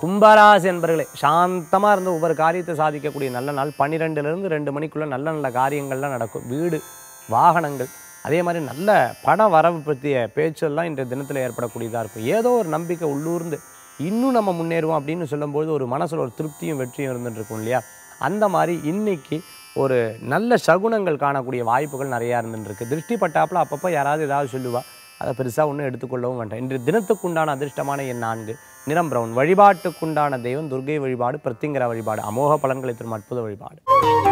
கும்பராசி என்பர்களே சாந்தமாக இருந்து ஒவ்வொரு காரியத்தை சாதிக்கக்கூடிய நல்ல நாள் பன்னிரெண்டுலேருந்து ரெண்டு மணிக்குள்ளே நல்ல நல்ல காரியங்கள்லாம் நடக்கும் வீடு வாகனங்கள் அதே மாதிரி நல்ல பண வரவு பற்றிய பேச்செல்லாம் இன்றைய தினத்தில் ஏற்படக்கூடியதாக இருக்கும் ஏதோ ஒரு நம்பிக்கை உள்ளூர்ந்து இன்னும் நம்ம முன்னேறுவோம் அப்படின்னு சொல்லும்போது ஒரு மனசில் ஒரு திருப்தியும் வெற்றியும் இருந்துட்டு இருக்கும் இல்லையா அந்த மாதிரி இன்னைக்கு ஒரு நல்ல சகுனங்கள் காணக்கூடிய வாய்ப்புகள் நிறையா இருந்துருக்கு திருஷ்டி பட்டாப்புல அப்பப்போ யாராவது ஏதாவது சொல்லுவா அதை பெருசாக ஒன்றும் எடுத்துக்கொள்ளவும் வேண்டாம் இன்று தினத்துக்குண்டான அதிர்ஷ்டமான எண் நான்கு நிறம் பிரவுன் வழிபாட்டுக்குண்டான தெய்வம் துர்கை வழிபாடு பிரத்திங்கர வழிபாடு அமோக பலன்களை தரும் அற்புத வழிபாடு